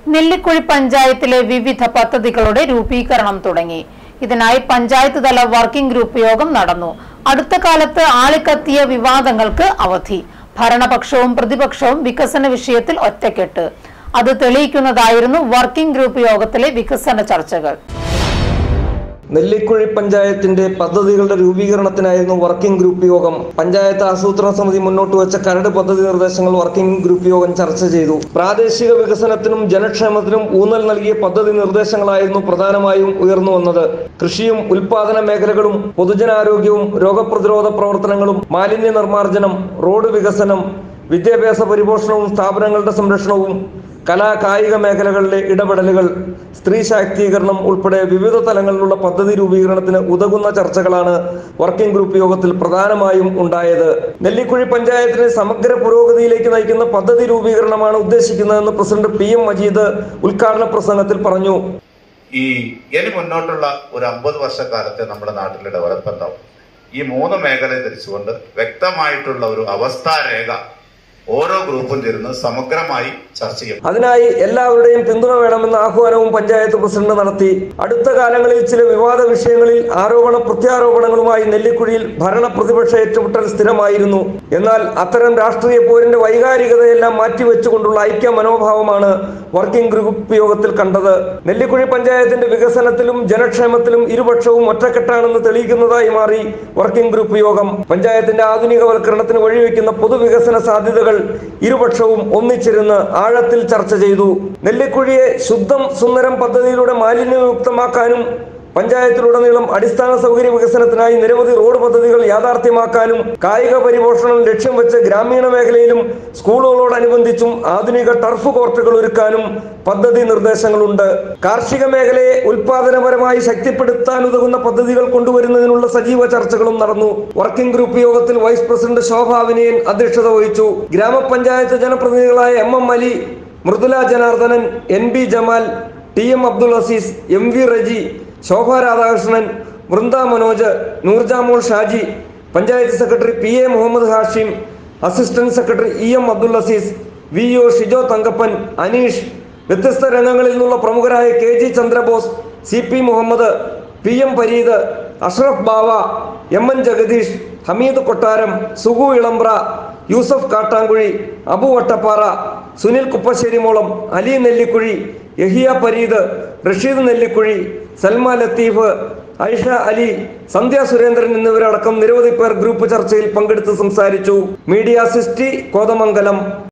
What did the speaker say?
നെല്ലിക്കുഴി പഞ്ചായത്തിലെ വിവിധ പദ്ധതികളുടെ രൂപീകരണം തുടങ്ങി ഇതിനായി പഞ്ചായത്ത് തല വർക്കിംഗ് ഗ്രൂപ്പ് യോഗം നടന്നു അടുത്ത കാലത്ത് ആളിക്കത്തിയ വിവാദങ്ങൾക്ക് അവധി ഭരണപക്ഷവും പ്രതിപക്ഷവും വികസന വിഷയത്തിൽ ഒറ്റക്കെട്ട് അത് തെളിയിക്കുന്നതായിരുന്നു വർക്കിംഗ് ഗ്രൂപ്പ് യോഗത്തിലെ വികസന ചർച്ചകൾ നെല്ലിക്കുഴി പഞ്ചായത്തിന്റെ പദ്ധതികളുടെ രൂപീകരണത്തിനായിരുന്നു വർക്കിംഗ് ഗ്രൂപ്പ് യോഗം പഞ്ചായത്ത് ആസൂത്രണ സമിതി മുന്നോട്ട് വെച്ച കരട് പദ്ധതി നിർദ്ദേശങ്ങൾ വർക്കിംഗ് ഗ്രൂപ്പ് യോഗം ചർച്ച ചെയ്തു പ്രാദേശിക വികസനത്തിനും ജനക്ഷേമത്തിനും ഊന്നൽ നൽകിയ പദ്ധതി നിർദ്ദേശങ്ങളായിരുന്നു പ്രധാനമായും ഉയർന്നു വന്നത് കൃഷിയും ഉൽപാദന മേഖലകളും പൊതുജനാരോഗ്യവും രോഗപ്രതിരോധ പ്രവർത്തനങ്ങളും മാലിന്യ നിർമ്മാർജ്ജനം റോഡ് വികസനം വിദ്യാഭ്യാസ പരിപോഷണവും സ്ഥാപനങ്ങളുടെ സംരക്ഷണവും കലാ കായിക മേഖലകളിലെ ഇടപെടലുകൾ സ്ത്രീ ശാക്തീകരണം ഉൾപ്പെടെ വിവിധ തലങ്ങളിലുള്ള പദ്ധതി രൂപീകരണത്തിന് ഉതകുന്ന ചർച്ചകളാണ് വർക്കിംഗ് ഗ്രൂപ്പ് യോഗത്തിൽ പ്രധാനമായും ഉണ്ടായത് നെല്ലിക്കുഴി പഞ്ചായത്തിനെ സമഗ്ര പുരോഗതിയിലേക്ക് നയിക്കുന്ന പദ്ധതി രൂപീകരണമാണ് ഉദ്ദേശിക്കുന്നതെന്ന് പ്രസിഡന്റ് പി എം മജീദ് ഉദ്ഘാടന പ്രസംഗത്തിൽ പറഞ്ഞു ഈ ഇനി മുന്നോട്ടുള്ള ഒരു അമ്പത് വർഷക്കാലത്തെ നമ്മുടെ നാട്ടിലെ ഡെവലപ്മെന്റ് ആവും ഈ മൂന്ന് മേഖലയെ തിരിച്ചുകൊണ്ട് വ്യക്തമായിട്ടുള്ള ഒരു അവസ്ഥാരേഖ ഓരോ ഗ്രൂപ്പും ചേർന്ന് സമഗ്രമായി ചർച്ച ചെയ്യും അതിനായി എല്ലാവരുടെയും പിന്തുണ വേണമെന്ന ആഹ്വാനവും പഞ്ചായത്ത് പ്രസിഡന്റ് നടത്തി അടുത്ത കാലങ്ങളിൽ ചില വിവാദ വിഷയങ്ങളിൽ ആരോപണ പ്രത്യാരോപണങ്ങളുമായി നെല്ലിക്കുഴിയിൽ ഭരണ പ്രതിപക്ഷ ഏറ്റുമുട്ടൽ സ്ഥിരമായിരുന്നു എന്നാൽ അത്തരം രാഷ്ട്രീയ പോരിന്റെ വൈകാരികതയെല്ലാം മാറ്റിവെച്ചുകൊണ്ടുള്ള ഐക്യ മനോഭാവമാണ് വർക്കിംഗ് ഗ്രൂപ്പ് യോഗത്തിൽ കണ്ടത് നെല്ലിക്കുഴി പഞ്ചായത്തിന്റെ വികസനത്തിലും ജനക്ഷേമത്തിലും ഇരുപക്ഷവും ഒറ്റക്കെട്ടാണെന്ന് തെളിയിക്കുന്നതായി മാറി വർക്കിംഗ് ഗ്രൂപ്പ് യോഗം പഞ്ചായത്തിന്റെ ആധുനികവൽക്കരണത്തിന് വഴിവെക്കുന്ന പൊതുവികസന സാധ്യതകൾ ഇരുപക്ഷവും ഒന്നിച്ചിരുന്ന് ആഴത്തിൽ ചർച്ച ചെയ്തു നെല്ലിക്കുഴിയെ ശുദ്ധം സുന്ദരം പദ്ധതിയിലൂടെ മാലിന്യമുക്തമാക്കാനും പഞ്ചായത്തിലുടനീളം അടിസ്ഥാന സൗകര്യ വികസനത്തിനായി നിരവധി റോഡ് പദ്ധതികൾ യാഥാർത്ഥ്യമാക്കാനും കായിക പരിപോഷണം ലക്ഷ്യം വെച്ച് ഗ്രാമീണ മേഖലയിലും സ്കൂളുകളോടനുബന്ധിച്ചും ആധുനിക ടർഫ് കോർട്ടുകൾ ഒരുക്കാനും പദ്ധതി നിർദ്ദേശങ്ങളുണ്ട് കാർഷിക മേഖലയെ ഉൽപാദനപരമായി ശക്തിപ്പെടുത്താൻ ഉതകുന്ന പദ്ധതികൾ കൊണ്ടുവരുന്നതിനുള്ള സജീവ ചർച്ചകളും നടന്നു വർക്കിംഗ് ഗ്രൂപ്പ് യോഗത്തിൽ വൈസ് പ്രസിഡന്റ് ശോഭ വിനയൻ അധ്യക്ഷത വഹിച്ചു ഗ്രാമപഞ്ചായത്ത് ജനപ്രതിനിധികളായ M M Ali Mridula Janardhanan N B Jamal T M Abdul Azeez M V Reji Shobha Radhakrishnan Vrinda Manoj Noorjamol Shaji panchayat secretary P A Muhammad Hashim assistant secretary E M Abdul Azeez V O Shijo Thankappan Aneesh വ്യത്യസ്ത രംഗങ്ങളിൽ നിന്നുള്ള പ്രമുഖരായ K G Chandrabose C P Muhammad P M Pareed Ashraf Bava M N Jagdish Hameed Kottaram Sugu ഇളമ്പ്ര Yusuf കാട്ടാങ്കുഴി Abu Vattappara Sunil കുപ്പശ്ശേരിമോളം Ali Nellikuzhi Yahya Pareed Rasheed Nellikuzhi Salma Latheef Aisha Ali സന്ധ്യ സുരേന്ദ്രൻ എന്നിവരടക്കം നിരവധി പേർ ഗ്രൂപ്പ് ചർച്ചയിൽ പങ്കെടുത്ത് സംസാരിച്ചു മീഡിയ സിസ്റ്റി കോതമംഗലം